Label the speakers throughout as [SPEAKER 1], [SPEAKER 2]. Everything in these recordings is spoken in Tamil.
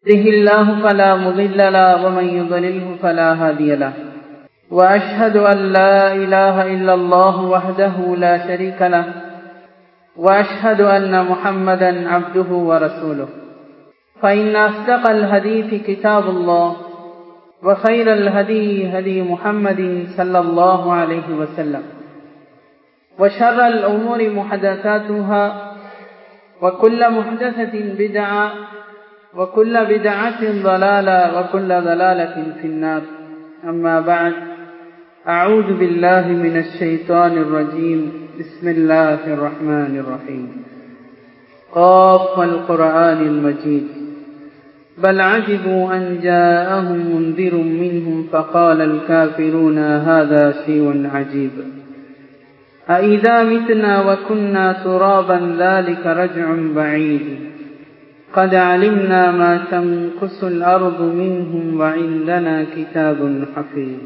[SPEAKER 1] يهده الله فلا مضل له ومن يضلله فلا هادي له وأشهد أن لا إله إلا الله وحده لا شريك له وأشهد أن محمدا عبده ورسوله فإن أصدق الحديث كتاب الله وخير الهدي هدي محمد صلى الله عليه وسلم وشر الأمور محدثاتها وكل محدثة بدعة وكل بدعة ضلالة وكل ضلالة في النار أما بعد أعوذ بالله من الشيطان الرجيم بسم الله الرحمن الرحيم قاف القرآن المجيد بل عجبوا أن جاءهم منذر منهم فقال الكافرون هذا شيء عجيب أإذا متنا وكنا ترابا ذلك رجع بعيد قد علمنا ما تنقص الأرض منهم وعندنا كتاب حفيظ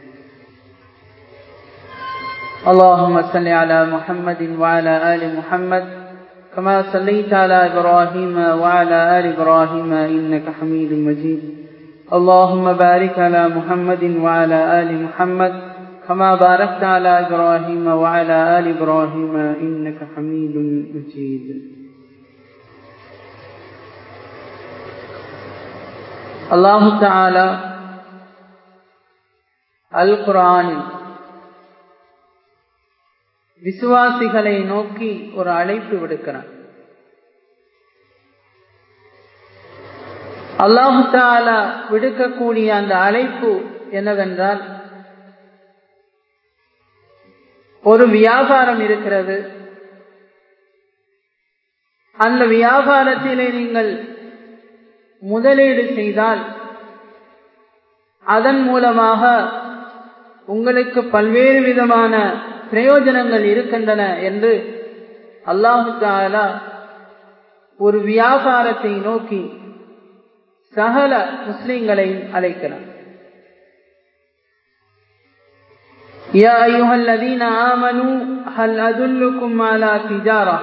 [SPEAKER 1] اللهم صل على محمد وعلى آل محمد كما صليت على إبراهيم وعلى آل إبراهيم إنك حميد مجيد اللهم بارك على محمد وعلى آل محمد كما باركت على إبراهيم وعلى آل إبراهيم إنك حميد مجيد அல்லாஹு தாலா அல் குரானில் விசுவாசிகளை நோக்கி ஒரு அழைப்பு விடுக்கிறான் அல்லாஹு தாலா விடுக்கக்கூடிய அந்த அழைப்பு என்னவென்றால் ஒரு வியாபாரம் இருக்கிறது அந்த வியாபாரத்திலே நீங்கள் முதலீடு செய்தால் அதன் மூலமாக உங்களுக்கு பல்வேறு விதமான பிரயோஜனங்கள் இருக்கின்றன என்று அல்லாஹு தாலா ஒரு வியாபாரத்தை நோக்கி சகல முஸ்லிம்களையும் அழைக்கிறார் يا أيها الذين آمنوا هل أدلكم على تجارة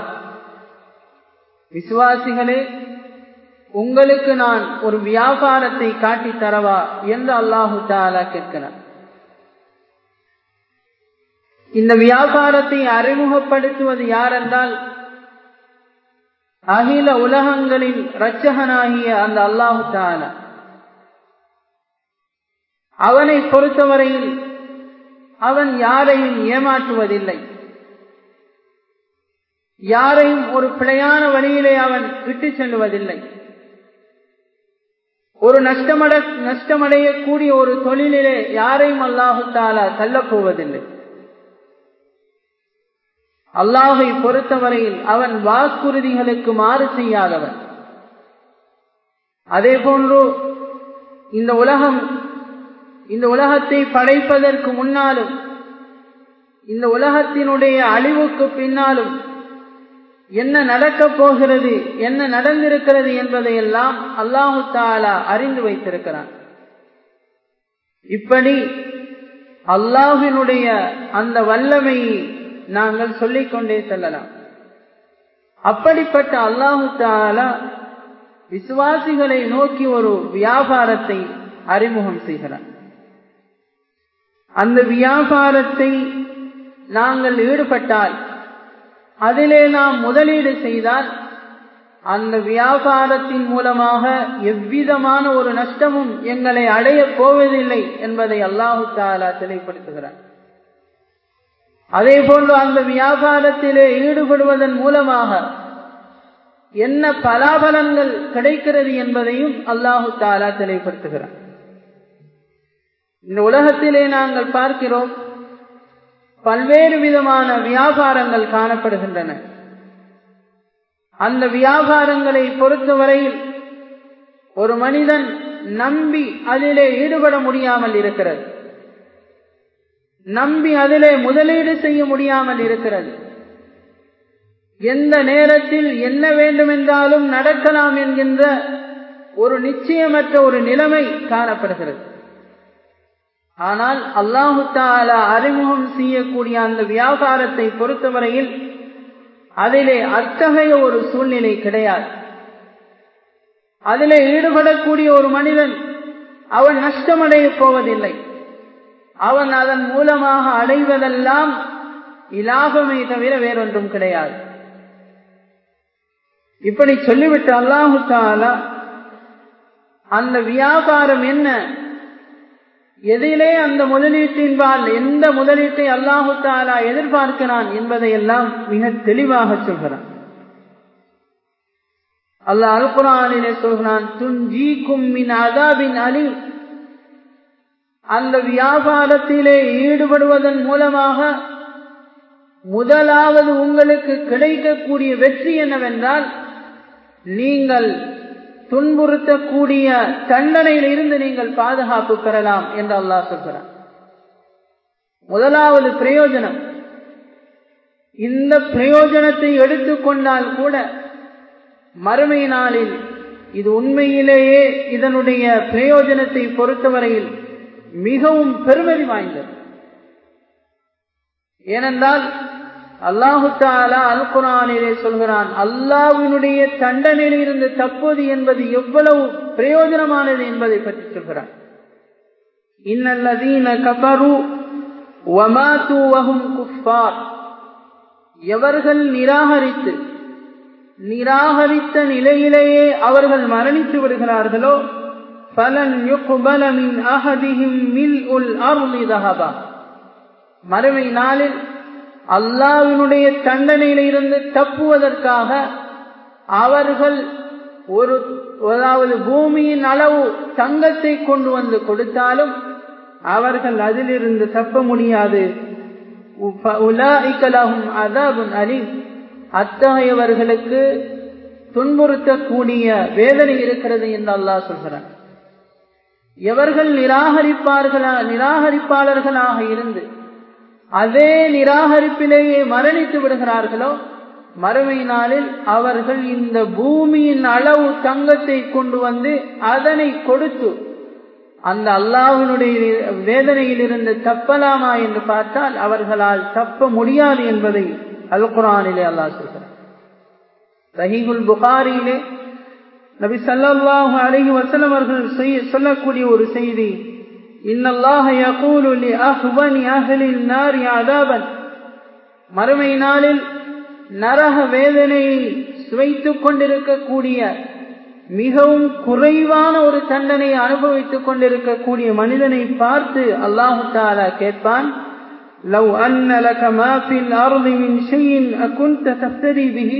[SPEAKER 1] விசுவாசிகளே உங்களுக்கு நான் ஒரு வியாபாரத்தை காட்டி தரவா என்று அல்லாஹு தாலா கேட்கிறார் இந்த வியாபாரத்தை அறிமுகப்படுத்துவது யாரென்றால் அகில உலகங்களின் இரட்சகனாகிய அந்த அல்லாஹு தாலா அவனை பொறுத்தவரையில் அவன் யாரையும் ஏமாற்றுவதில்லை யாரையும் ஒரு பிழையான வழியிலே அவன் விட்டு செல்வதில்லை ஒரு நஷ்டமட நஷ்டமடையக்கூடிய ஒரு தொழிலிலே யாரையும் அல்லாஹு தாலா தள்ளப்போவதில்லை அல்லாஹை பொறுத்தவரையில் அவன் வாக்குறுதிகளுக்கு மாறு செய்யாதவன் அதே போன்று இந்த உலகம் இந்த உலகத்தை படைப்பதற்கு முன்னாலும் இந்த உலகத்தினுடைய அழிவுக்கு பின்னாலும் என்ன நடக்கப் போகிறது என்ன நடந்திருக்கிறது என்பதையெல்லாம் அல்லாஹு தாலா அறிந்து வைத்திருக்கிறான் இப்படி அல்லாஹினுடைய அந்த வல்லமையை நாங்கள் சொல்லிக்கொண்டே செல்லலாம் அப்படிப்பட்ட அல்லாஹு தாலா விசுவாசிகளை நோக்கி ஒரு வியாபாரத்தை அறிமுகம் செய்கிறார் அந்த வியாபாரத்தை நாங்கள் ஈடுபட்டால் அதிலே நாம் முதலீடு செய்தால் அந்த வியாபாரத்தின் மூலமாக எவ்விதமான ஒரு நஷ்டமும் எங்களை அடையப் போவதில்லை என்பதை அல்லாஹு தாலா தெளிவுபடுத்துகிறார் அதே போன்று அந்த வியாபாரத்திலே ஈடுபடுவதன் மூலமாக என்ன பலாபலன்கள் கிடைக்கிறது என்பதையும் அல்லாஹு தாலா தெளிவுபடுத்துகிறார் இந்த உலகத்திலே நாங்கள் பார்க்கிறோம் பல்வேறு விதமான வியாபாரங்கள் காணப்படுகின்றன அந்த வியாபாரங்களை பொறுத்தவரையில் ஒரு மனிதன் நம்பி அதிலே ஈடுபட முடியாமல் இருக்கிறது நம்பி அதிலே முதலீடு செய்ய முடியாமல் இருக்கிறது எந்த நேரத்தில் என்ன வேண்டுமென்றாலும் நடக்கலாம் என்கின்ற ஒரு நிச்சயமற்ற ஒரு நிலைமை காணப்படுகிறது ஆனால் அல்லாஹு தாலா அறிமுகம் செய்யக்கூடிய அந்த வியாபாரத்தை பொறுத்தவரையில் அதிலே அத்தகைய ஒரு சூழ்நிலை கிடையாது அதிலே ஈடுபடக்கூடிய ஒரு மனிதன் அவன் நஷ்டமடைய போவதில்லை அவன் அதன் மூலமாக அடைவதெல்லாம் இலாபமே தவிர வேறொன்றும் கிடையாது இப்படி சொல்லிவிட்டு அல்லாஹு தாலா அந்த வியாபாரம் என்ன எதிலே அந்த முதலீட்டின்பால் எந்த முதலீட்டை அல்லாஹு தாலா எதிர்பார்க்கிறான் என்பதை எல்லாம் மிக தெளிவாக சொல்கிறான் அல்லாஹ் அல்குரானிலே சொல்கிறான் துன்ஜீக்கும் மின் அதாபின் அலி அந்த வியாபாரத்திலே ஈடுபடுவதன் மூலமாக முதலாவது உங்களுக்கு கிடைக்கக்கூடிய வெற்றி என்னவென்றால் நீங்கள் துன்புறுத்தக்கூடிய தண்டனையில் இருந்து நீங்கள் பாதுகாப்பு பெறலாம் என்று அல்லாஹ் சொல்கிறார் முதலாவது பிரயோஜனம் இந்த பிரயோஜனத்தை எடுத்துக்கொண்டால் கூட மறுமை நாளில் இது உண்மையிலேயே இதனுடைய பிரயோஜனத்தை பொறுத்தவரையில் மிகவும் பெருமதி வாய்ந்தது ஏனென்றால் அல்லாஹு தாலா அல் குரானிலே சொல்கிறான் அல்லாவினுடைய தண்டனையில் இருந்து தப்பது என்பது எவ்வளவு பிரயோஜனமானது என்பதை பற்றி சொல்கிறான் இன்னல்லதீன கபரு வமாத்து வஹும் குஃபார் எவர்கள் நிராகரித்து நிராகரித்த நிலையிலேயே அவர்கள் மரணித்து விடுகிறார்களோ பலன் யுக்பல மின் அஹதிஹிம் மில் உல் அருளி தஹபா மறுமை நாளில் அல்லாவினுடைய தண்டனையில் இருந்து தப்புவதற்காக அவர்கள் ஒரு அதாவது பூமியின் அளவு தங்கத்தை கொண்டு வந்து கொடுத்தாலும் அவர்கள் அதிலிருந்து தப்ப முடியாது அதாபுன் அலி அத்தகையவர்களுக்கு துன்புறுத்தக்கூடிய வேதனை இருக்கிறது என்று அல்லாஹ் சொல்கிறார் எவர்கள் நிராகரிப்பார்களா நிராகரிப்பாளர்களாக இருந்து அதே நிராகரிப்பிலேயே மரணித்து விடுகிறார்களோ மறுமை நாளில் அவர்கள் இந்த பூமியின் அளவு தங்கத்தை கொண்டு வந்து அதனை கொடுத்து அந்த அல்லாஹினுடைய வேதனையில் இருந்து தப்பலாமா என்று பார்த்தால் அவர்களால் தப்ப முடியாது என்பதை அல் குரானிலே அல்லாஹ் சொல்கிறார் சஹீகுல் புகாரியிலே நபி சல்லாஹு அலஹி வசலம் அவர்கள் சொல்லக்கூடிய ஒரு செய்தி இன்னல்லாஹ யகூலு லி அஹ்வனி அஹ்லின் நார் அதாபன் மறுமை நாளில் நரக வேதனையை சுவைத்துக் கொண்டிருக்கக்கூடிய மிகவும் குறைவான ஒரு தண்டனையை அனுபவித்துக் கொண்டிருக்கக்கூடிய மனிதனை பார்த்து அல்லாஹு தாலா கேட்பான் لو أن لك ما في الأرض من شيء أكنت تفتري به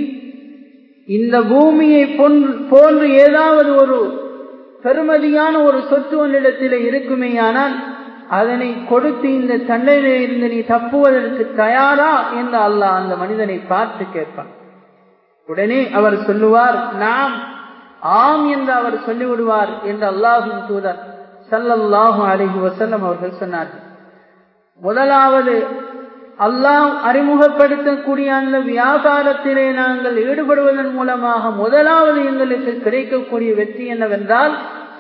[SPEAKER 1] இந்த பூமியை போன்று ஏதாவது ஒரு பெருமதியான ஒரு சொத்து ஒன்றிடத்தில் இருக்குமேயானால் அதனை கொடுத்து இந்த தண்டனையிலிருந்து நீ தப்புவதற்கு தயாரா என்று அல்லாஹ் அந்த மனிதனை பார்த்து கேட்பான் உடனே அவர் சொல்லுவார் நாம் ஆம் என்று அவர் சொல்லிவிடுவார் என்று அல்லாஹின் தூதர் சல்லல்லாஹு அலஹி வசல்லம் அவர்கள் சொன்னார்கள் முதலாவது அல்லாஹ் அறிமுகப்படுத்தக்கூடிய அந்த வியாபாரத்திலே நாங்கள் ஈடுபடுவதன் மூலமாக முதலாவது எங்களுக்கு கிடைக்கக்கூடிய வெற்றி என்னவென்றால்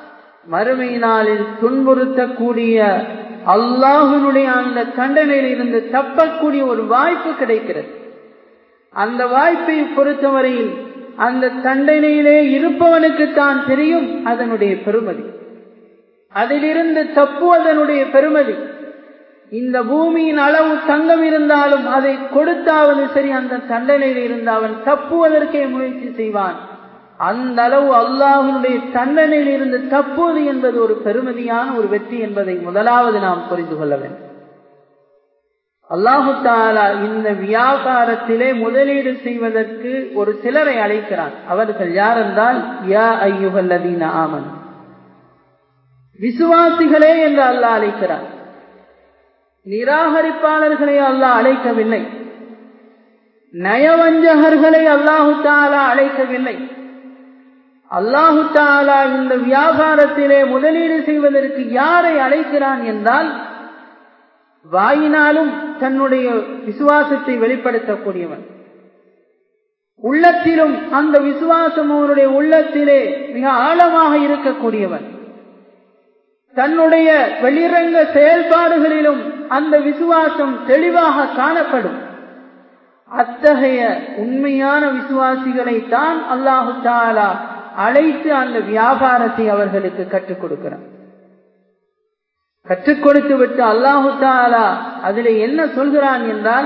[SPEAKER 1] மறுமை நாளில் துன்புறுத்தக்கூடிய அல்லாஹினுடைய அந்த தண்டனையில் இருந்து தப்பக்கூடிய ஒரு வாய்ப்பு கிடைக்கிறது அந்த வாய்ப்பை பொறுத்தவரையில் அந்த தண்டனையிலே இருப்பவனுக்கு தான் தெரியும் அதனுடைய பெருமதி அதிலிருந்து தப்புவதனுடைய பெருமதி இந்த பூமியின் அளவு தங்கம் இருந்தாலும் அதை கொடுத்தாவது சரி அந்த தண்டனையில் இருந்து அவன் தப்புவதற்கே முயற்சி செய்வான் அந்த அளவு அல்லாஹனுடைய தண்டனையில் இருந்து தப்புவது என்பது ஒரு பெருமதியான ஒரு வெற்றி என்பதை முதலாவது நாம் புரிந்து கொள்ள வேண்டும் அல்லாஹு தாலா இந்த வியாபாரத்திலே முதலீடு செய்வதற்கு ஒரு சிலரை அழைக்கிறான் அவர்கள் யார் என்றால் யா ஐயுகல்லதீன ஆமன் விசுவாசிகளே என்று அல்லாஹ் அழைக்கிறான் நிராகரிப்பாளர்களை அல்லாஹ் அழைக்கவில்லை நயவஞ்சகர்களை அல்லாஹு தாலா அழைக்கவில்லை அல்லாஹு தாலா இந்த வியாபாரத்திலே முதலீடு செய்வதற்கு யாரை அழைக்கிறான் என்றால் வாயினாலும் தன்னுடைய விசுவாசத்தை வெளிப்படுத்தக்கூடியவன் உள்ளத்திலும் அந்த விசுவாசம் அவனுடைய உள்ளத்திலே மிக ஆழமாக இருக்கக்கூடியவன் தன்னுடைய வெளிரங்க செயல்பாடுகளிலும் அந்த விசுவாசம் தெளிவாக காணப்படும் அத்தகைய உண்மையான விசுவாசிகளை தான் அல்லாஹு தாலா அழைத்து அந்த வியாபாரத்தை அவர்களுக்கு கற்றுக் கொடுக்கிறான் கற்றுக் கொடுத்து விட்டு அல்லாஹு தாலா அதிலே என்ன சொல்கிறான் என்றால்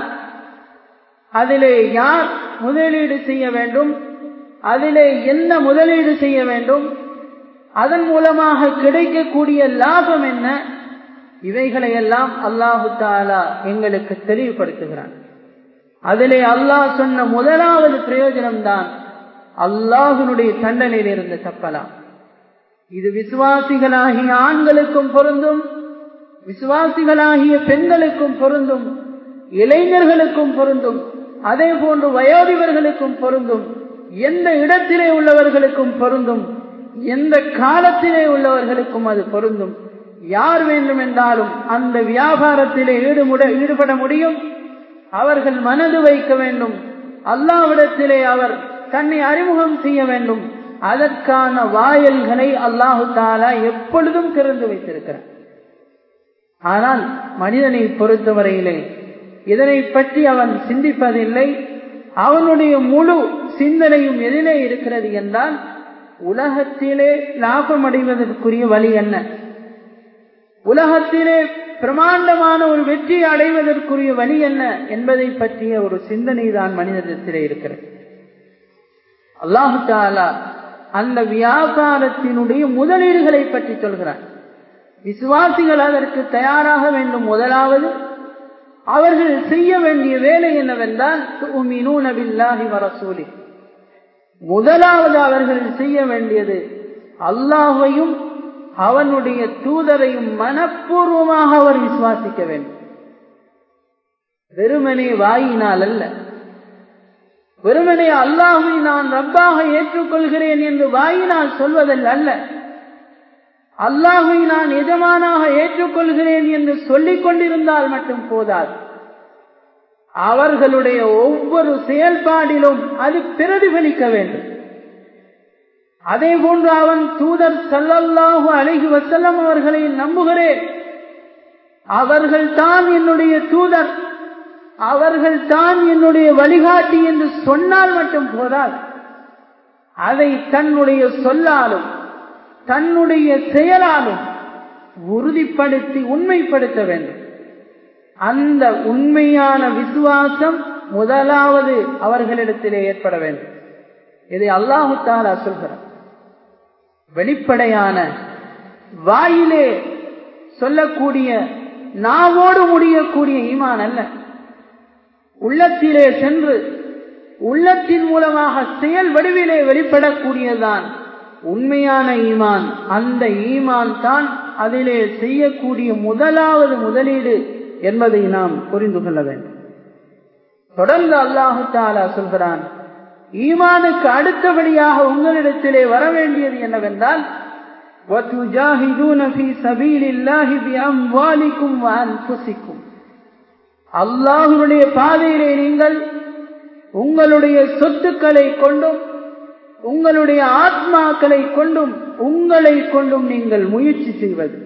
[SPEAKER 1] அதிலே யார் முதலீடு செய்ய வேண்டும் அதிலே என்ன முதலீடு செய்ய வேண்டும் அதன் மூலமாக கிடைக்கக்கூடிய லாபம் என்ன இவைகளை எல்லாம் அல்லாஹு தாலா எங்களுக்கு தெளிவுபடுத்துகிறான் அதிலே அல்லாஹ் சொன்ன முதலாவது பிரயோஜனம்தான் அல்லாஹுனுடைய தண்டனையில் இருந்து தப்பலாம் இது விசுவாசிகளாகிய ஆண்களுக்கும் பொருந்தும் விசுவாசிகளாகிய பெண்களுக்கும் பொருந்தும் இளைஞர்களுக்கும் பொருந்தும் அதே போன்று வயோதிபர்களுக்கும் பொருந்தும் எந்த இடத்திலே உள்ளவர்களுக்கும் பொருந்தும் எந்த காலத்திலே உள்ளவர்களுக்கும் அது பொருந்தும் யார் வேண்டும் என்றாலும் அந்த வியாபாரத்திலே ஈடுபட ஈடுபட முடியும் அவர்கள் மனது வைக்க வேண்டும் அல்லாவிடத்திலே அவர் தன்னை அறிமுகம் செய்ய வேண்டும் அதற்கான வாயல்களை அல்லாஹு தாலா எப்பொழுதும் திறந்து வைத்திருக்கிறார் ஆனால் மனிதனை பொறுத்தவரையிலே இதனை பற்றி அவன் சிந்திப்பதில்லை அவனுடைய முழு சிந்தனையும் எதிலே இருக்கிறது என்றால் உலகத்திலே லாபம் அடைவதற்குரிய வழி என்ன உலகத்திலே பிரமாண்டமான ஒரு வெற்றியை அடைவதற்குரிய வழி என்ன என்பதை பற்றிய ஒரு சிந்தனை தான் மனிதத்திலே இருக்கிறது அல்லாஹு தாலா அந்த வியாபாரத்தினுடைய முதலீடுகளை பற்றி சொல்கிறார் விசுவாசிகள் அதற்கு தயாராக வேண்டும் முதலாவது அவர்கள் செய்ய வேண்டிய வேலை என்னவென்றால் வரசூலி முதலாவது அவர்கள் செய்ய வேண்டியது அல்லாஹையும் அவனுடைய தூதரையும் மனப்பூர்வமாக அவர் விசுவாசிக்க வேண்டும் வெறுமனே வாயினால் அல்ல வெறுமனே அல்லாஹை நான் ரப்பாக ஏற்றுக்கொள்கிறேன் என்று வாயினால் சொல்வதல் அல்ல அல்லாஹை நான் எஜமானாக ஏற்றுக்கொள்கிறேன் என்று சொல்லிக் கொண்டிருந்தால் மட்டும் போதாது அவர்களுடைய ஒவ்வொரு செயல்பாடிலும் அது பிரதிபலிக்க வேண்டும் அதே போன்று அவன் தூதர் சல்லல்லாஹு அழகி வசல்லம் அவர்களை நம்புகிறேன் அவர்கள் தான் என்னுடைய தூதர் அவர்கள் தான் என்னுடைய வழிகாட்டி என்று சொன்னால் மட்டும் போதாது அதை தன்னுடைய சொல்லாலும் தன்னுடைய செயலாலும் உறுதிப்படுத்தி உண்மைப்படுத்த வேண்டும் அந்த உண்மையான விசுவாசம் முதலாவது அவர்களிடத்திலே ஏற்பட வேண்டும் இதை அல்லாஹு தாலா சொல்கிறார் வெளிப்படையான வாயிலே சொல்லக்கூடிய நாவோடு முடியக்கூடிய ஈமான் அல்ல உள்ளத்திலே சென்று உள்ளத்தின் மூலமாக செயல் வடிவிலே வெளிப்படக்கூடியதான் உண்மையான ஈமான் அந்த ஈமான் தான் அதிலே செய்யக்கூடிய முதலாவது முதலீடு என்பதை நாம் புரிந்து கொள்ள வேண்டும் தொடர்ந்து அல்லாஹு தாலா சொல்கிறான் ஈமானுக்கு அடுத்தபடியாக உங்களிடத்திலே வர வேண்டியது என்னவென்றால் அல்லாஹுடைய பாதையிலே நீங்கள் உங்களுடைய சொத்துக்களை கொண்டும் உங்களுடைய ஆத்மாக்களை கொண்டும் உங்களை கொண்டும் நீங்கள் முயற்சி செய்வது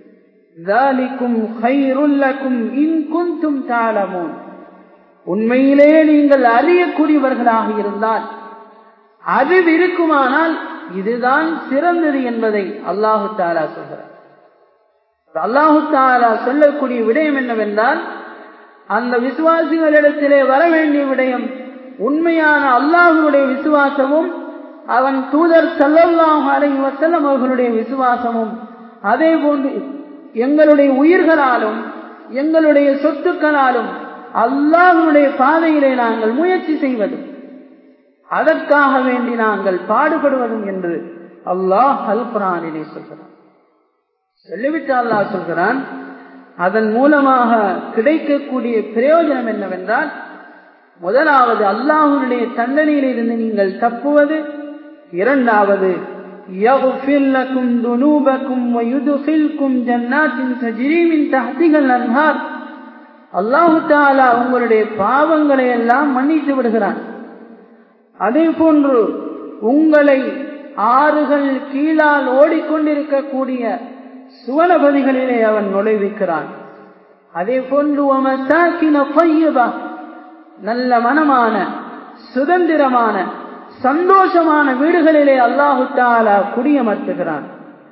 [SPEAKER 1] உண்மையிலே நீங்கள் அறியக்கூடியவர்களாக இருந்தால் அறிவு இருக்குமானால் இதுதான் சிறந்தது என்பதை அல்லாஹு தாலா சொல்கிறார் அல்லாஹு தாலா சொல்லக்கூடிய விடயம் என்னவென்றால் அந்த விசுவாசிகளிடத்திலே வர வேண்டிய விடயம் உண்மையான அல்லாஹுடைய விசுவாசமும் அவன் தூதர் சல்லல்லாஹு அலைஹி வஸல்லம் அவர்களுடைய விசுவாசமும் அதே போன்று எங்களுடைய உயிர்களாலும் எங்களுடைய சொத்துக்களாலும் அல்லாஹுடைய பாதையிலே நாங்கள் முயற்சி செய்வதும் அதற்காக வேண்டி நாங்கள் பாடுபடுவதும் என்று அல்லாஹ் அல் குரானிலே சொல்கிறான் சொல்லிவிட்டு அல்லாஹ் சொல்கிறான் அதன் மூலமாக கிடைக்கக்கூடிய பிரயோஜனம் என்னவென்றால் முதலாவது அல்லாஹுடைய தண்டனையில் இருந்து நீங்கள் தப்புவது இரண்டாவது يغفر لكم ذنوبكم ويدخلكم جنات تجري من تحتها الانهار அல்லாஹு தாலா உங்களுடைய பாவங்களை எல்லாம் மன்னித்து விடுகிறான் அதே போன்று உங்களை ஆறுகள் கீழால் ஓடிக்கொண்டிருக்கக்கூடிய சுவனபதிகளிலே அவன் நுழைவிக்கிறான் அதே போன்று நல்ல மனமான சுதந்திரமான சந்தோஷமான வீடுகளிலே அல்லாஹு தாலா குடியமர்த்துகிறான்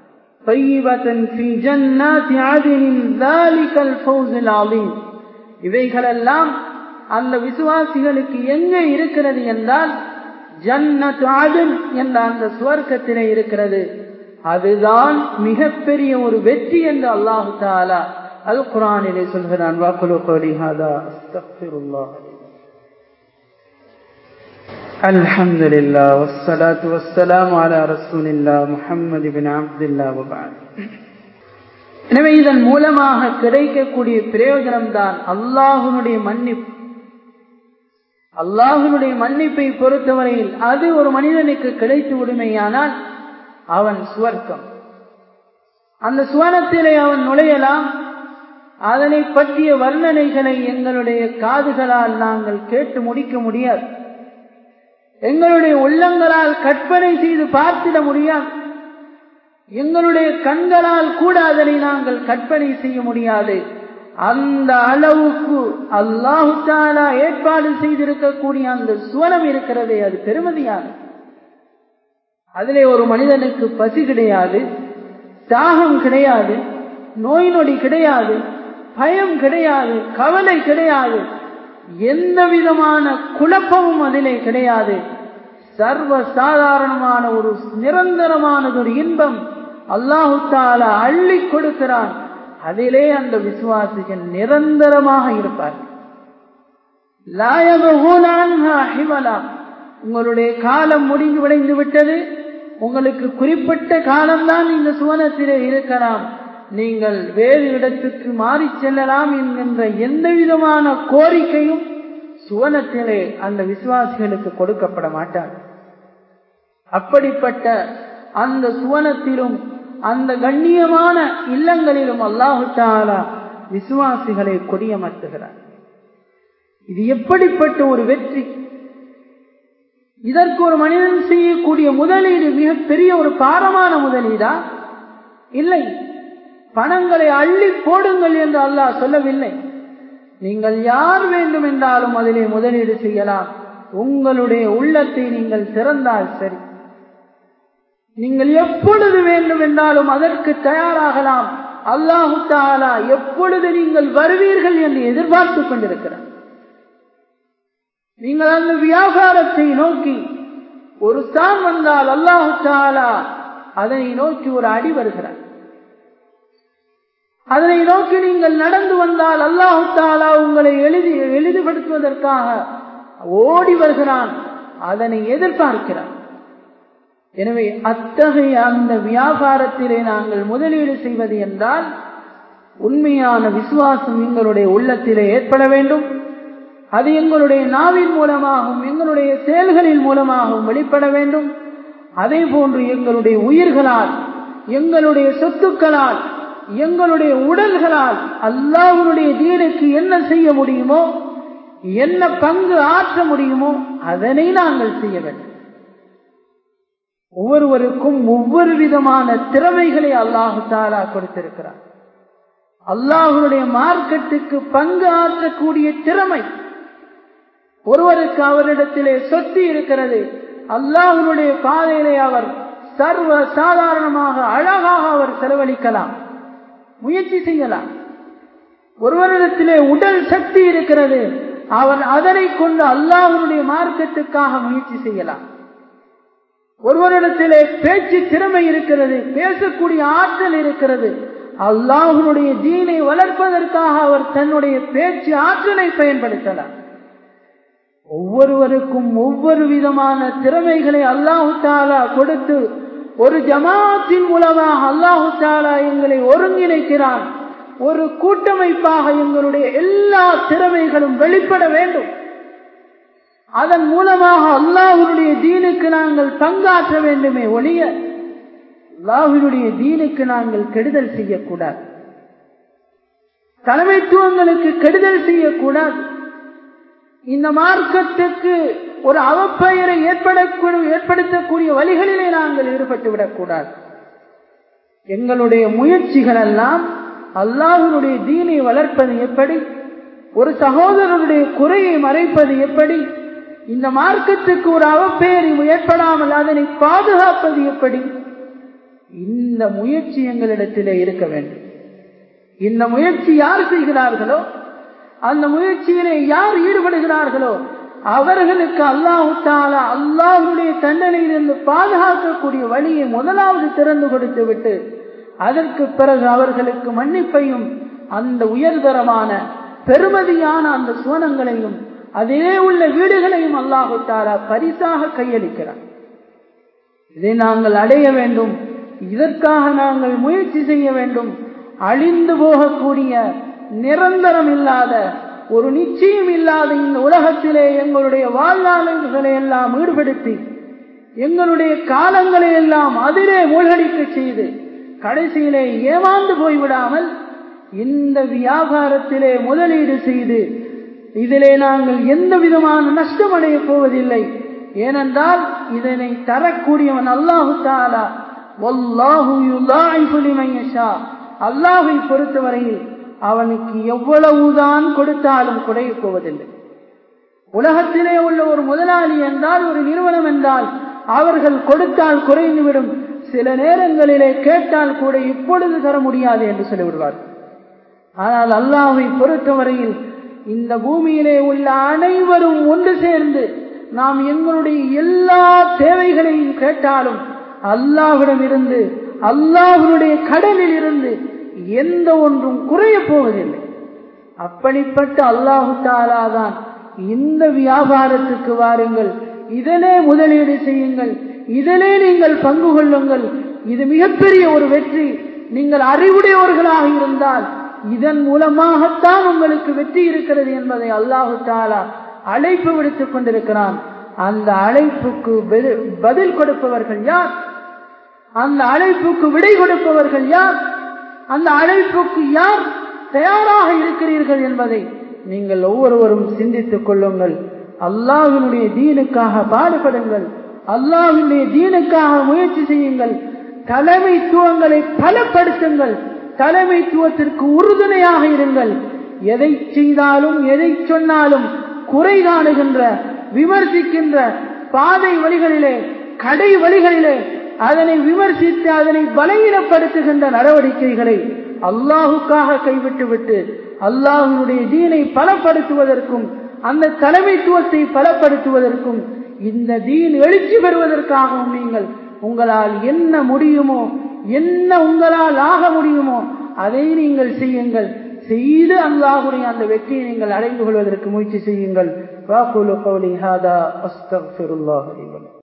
[SPEAKER 1] இவைகளெல்லாம் அந்த விசுவாசிகளுக்கு எங்கே இருக்கிறது என்றால் ஜன்னத் ஆதின் என்ற அந்த சுவர்க்கத்திலே இருக்கிறது அதுதான் மிகப்பெரிய ஒரு வெற்றி என்று அல்லாஹு தாலா அல் குரானிலே சொல்கிறான் வாக்குலு கோலி ஹாதா அஸ்தக்ஃபிருல்லாஹ் الحمد لله والصلاة والسلام على رسول الله محمد بن عبد الله وبعد எனவே இதன் மூலமாக கிடைக்கக்கூடிய பிரயோஜனம் தான் அல்லாஹுனுடைய மன்னிப்பு அல்லாஹுனுடைய மன்னிப்பை பொறுத்தவரையில் அது ஒரு மனிதனுக்கு கிடைத்து விடுமையானால் அவன் சுவர்க்கம் அந்த சுவனத்திலே அவன் நுழையலாம் அதனை பற்றிய வர்ணனைகளை எங்களுடைய காதுகளால் நாங்கள் கேட்டு முடிக்க முடியாது எங்களுடைய உள்ளங்களால் கற்பனை செய்து பார்த்திட முடியாது எங்களுடைய கண்களால் கூட அதனை நாங்கள் கற்பனை செய்ய முடியாது அந்த அளவுக்கு அல்லாஹு தாலா ஏற்பாடு செய்திருக்கக்கூடிய அந்த சுவனம் இருக்கிறதே அது பெருமதியான அதிலே ஒரு மனிதனுக்கு பசி கிடையாது தாகம் கிடையாது நோய் நொடி கிடையாது பயம் கிடையாது கவலை கிடையாது எந்த விதமான குழப்பமும் அதிலே கிடையாது சர்வ சாதாரணமான ஒரு நிரந்தரமானது ஒரு இன்பம் அல்லாஹு தாலா அள்ளி கொடுக்கிறான் அதிலே அந்த விசுவாசிகள் நிரந்தரமாக இருப்பார் உங்களுடைய காலம் முடிந்து விடைந்து விட்டது உங்களுக்கு குறிப்பிட்ட காலம்தான் இந்த சுவனத்திலே இருக்கலாம் நீங்கள் வேறு இடத்துக்கு மாறி செல்லலாம் என்கின்ற எந்த விதமான கோரிக்கையும் சுவனத்திலே அந்த விசுவாசிகளுக்கு கொடுக்கப்பட மாட்டார் அப்படிப்பட்ட அந்த சுவனத்திலும் அந்த கண்ணியமான இல்லங்களிலும் அல்லாஹு தாலா விசுவாசிகளை கொடியமர்த்துகிறார் இது எப்படிப்பட்ட ஒரு வெற்றி இதற்கு ஒரு மனிதன் செய்யக்கூடிய முதலீடு மிக பெரிய ஒரு பாரமான முதலீடா இல்லை பணங்களை அள்ளி போடுங்கள் என்று அல்லாஹ் சொல்லவில்லை நீங்கள் யார் வேண்டும் என்றாலும் அதிலே முதலீடு செய்யலாம் உங்களுடைய உள்ளத்தை நீங்கள் திறந்தால் சரி நீங்கள் எப்பொழுது வேண்டும் என்றாலும் அதற்கு தயாராகலாம் அல்லாஹு தாலா எப்பொழுது நீங்கள் வருவீர்கள் என்று எதிர்பார்த்து கொண்டிருக்கிறார் நீங்கள் அந்த வியாபாரத்தை நோக்கி ஒரு தான் வந்தால் அல்லாஹு தாலா அதனை நோக்கி ஒரு அடி வருகிறார் அதனை நோக்கி நீங்கள் நடந்து வந்தால் அல்லாஹு தாலா உங்களை எழுதி எளிதுபடுத்துவதற்காக ஓடி வருகிறான் அதனை எதிர்பார்க்கிறான் எனவே அத்தகைய அந்த வியாபாரத்திலே நாங்கள் முதலீடு செய்வது என்றால் உண்மையான விசுவாசம் எங்களுடைய உள்ளத்திலே ஏற்பட வேண்டும் அது எங்களுடைய நாவின் மூலமாகவும் எங்களுடைய செயல்களின் மூலமாகவும் வெளிப்பட வேண்டும் அதே போன்று எங்களுடைய உயிர்களால் எங்களுடைய சொத்துக்களால் எங்களுடைய உடல்களால் அல்லாஹனுடைய தீனுக்கு என்ன செய்ய முடியுமோ என்ன பங்கு ஆற்ற முடியுமோ அதனை நாங்கள் செய்ய வேண்டும் ஒவ்வொருவருக்கும் ஒவ்வொரு விதமான திறமைகளை அல்லாஹு தாலா கொடுத்திருக்கிறார் அல்லாஹுடைய மார்க்கெட்டுக்கு பங்கு ஆற்றக்கூடிய திறமை ஒருவருக்கு அவரிடத்திலே சொத்து இருக்கிறது அல்லாஹனுடைய பாதையிலே அவர் சர்வ சாதாரணமாக அழகாக அவர் செலவழிக்கலாம் முயற்சி செய்யலாம் ஒருவரிடத்திலே உடல் சக்தி இருக்கிறது அவன் அதனை கொண்டு அல்லாஹனுடைய மார்க்கத்துக்காக முயற்சி செய்யலாம் ஒருவரிடத்திலே பேச்சு திறமை இருக்கிறது பேசக்கூடிய ஆற்றல் இருக்கிறது அல்லாஹனுடைய தீனை வளர்ப்பதற்காக அவர் தன்னுடைய பேச்சு ஆற்றலை பயன்படுத்தலாம் ஒவ்வொருவருக்கும் ஒவ்வொரு விதமான திறமைகளை அல்லாஹு தாலா கொடுத்து ஒரு ஜமாத்தின் மூலமாக அல்லாஹு தாலா எங்களை ஒருங்கிணைக்கிறான் ஒரு கூட்டமைப்பாக எங்களுடைய எல்லா திறமைகளும் வெளிப்பட வேண்டும் அதன் மூலமாக அல்லாஹுடைய தீனுக்கு நாங்கள் பங்காற்ற வேண்டுமே ஒழிய அல்லாஹுடைய தீனுக்கு நாங்கள் கெடுதல் செய்யக்கூடாது தலைமைத்துவங்களுக்கு கெடுதல் செய்யக்கூடாது இந்த மார்க்கத்துக்கு ஒரு அவப்பெயரை ஏற்படக்கூடிய ஏற்படுத்தக்கூடிய வழிகளிலே நாங்கள் ஈடுபட்டு விடக்கூடாது எங்களுடைய முயற்சிகள் எல்லாம் அல்லாஹனுடைய தீனை வளர்ப்பது எப்படி ஒரு சகோதரனுடைய குறையை மறைப்பது எப்படி இந்த மார்க்கத்துக்கு ஒரு அவப்பேறு ஏற்படாமல் அதனை பாதுகாப்பது எப்படி இந்த முயற்சி எங்களிடத்திலே இருக்க வேண்டும் இந்த முயற்சி யார் செய்கிறார்களோ அந்த முயற்சியிலே யார் ஈடுபடுகிறார்களோ அவர்களுக்கு அல்லாஹு தாலா அல்லாஹுடைய தண்டனையிலிருந்து பாதுகாக்கக்கூடிய வழியை முதலாவது திறந்து கொடுத்து விட்டு அதற்கு பிறகு அவர்களுக்கு மன்னிப்பையும் அந்த உயர்தரமான பெருமதியான அந்த சுவனங்களையும் அதே உள்ள வீடுகளையும் அல்லாஹு தாலா பரிசாக கையளிக்கிறார் இதை நாங்கள் அடைய வேண்டும் இதற்காக நாங்கள் முயற்சி செய்ய வேண்டும் அழிந்து போகக்கூடிய நிரந்தரம் இல்லாத ஒரு நிச்சயம் இல்லாத இந்த உலகத்திலே எங்களுடைய வாழ்நாளங்களை எல்லாம் ஈடுபடுத்தி எங்களுடைய காலங்களை எல்லாம் அதிலே மூழ்கடிக்க செய்து கடைசியிலே ஏமாந்து போய்விடாமல் இந்த வியாபாரத்திலே முதலீடு செய்து இதிலே நாங்கள் எந்த விதமான நஷ்டம் அடைய போவதில்லை ஏனென்றால் இதனை தரக்கூடியவன் அல்லாஹு தாலா அல்லாஹை பொறுத்தவரையில் அவனுக்கு எவ்வளவுதான் கொடுத்தாலும் குறைய போவதில்லை உலகத்திலே உள்ள ஒரு முதலாளி என்றால் ஒரு நிறுவனம் என்றால் அவர்கள் கொடுத்தால் குறைந்துவிடும் சில நேரங்களிலே கேட்டால் கூட இப்பொழுது தர முடியாது என்று சொல்லிவிடுவார்கள் ஆனால் அல்லாஹை பொறுத்தவரையில் இந்த பூமியிலே உள்ள அனைவரும் ஒன்று சேர்ந்து நாம் எங்களுடைய எல்லா தேவைகளையும் கேட்டாலும் அல்லாஹிடம் இருந்து அல்லாஹனுடைய கடலில் இருந்து எந்த ஒன்றும் குறைய போவதில்லை அப்படிப்பட்ட அல்லாஹு தாலாதான் இந்த வியாபாரத்துக்கு வாருங்கள் இதிலே முதலீடு செய்யுங்கள் இதிலே நீங்கள் பங்கு கொள்ளுங்கள் இது மிகப்பெரிய ஒரு வெற்றி நீங்கள் அறிவுடையவர்களாக இருந்தால் இதன் மூலமாகத்தான் உங்களுக்கு வெற்றி இருக்கிறது என்பதை அல்லாஹு தாலா அழைப்பு விடுத்துக் கொண்டிருக்கிறான் அந்த அழைப்புக்கு பதில் கொடுப்பவர்கள் யார் அந்த அழைப்புக்கு விடை கொடுப்பவர்கள் யார் அந்த அழைப்புக்கு யார் தயாராக இருக்கிறீர்கள் என்பதை நீங்கள் ஒவ்வொருவரும் சிந்தித்துக் கொள்ளுங்கள் அல்லாஹினுடைய தீனுக்காக பாடுபடுங்கள் அல்லாஹினுடைய தீனுக்காக முயற்சி செய்யுங்கள் தலைமைத்துவங்களை பலப்படுத்துங்கள் தலைமைத்துவத்திற்கு உறுதுணையாக இருங்கள் எதை செய்தாலும் எதை சொன்னாலும் குறை காணுகின்ற விமர்சிக்கின்ற பாதை வழிகளிலே கடை வழிகளிலே அதனை விமர்சித்து அதனை பலவீனப்படுத்துகின்ற நடவடிக்கைகளை அல்லாஹுக்காக கைவிட்டு விட்டு அல்லாஹனுடைய தீனை பலப்படுத்துவதற்கும் அந்த தலைமைத்துவத்தை பலப்படுத்துவதற்கும் இந்த தீன் எழுச்சி பெறுவதற்காகவும் நீங்கள் உங்களால் என்ன முடியுமோ என்ன உங்களால் ஆக முடியுமோ அதை நீங்கள் செய்யுங்கள் செய்து அல்லாஹுடைய அந்த வெற்றியை நீங்கள் அடைந்து கொள்வதற்கு முயற்சி செய்யுங்கள் வாக்குலு கௌலி ஹாதா அஸ்தக்ஃபிருல்லாஹ்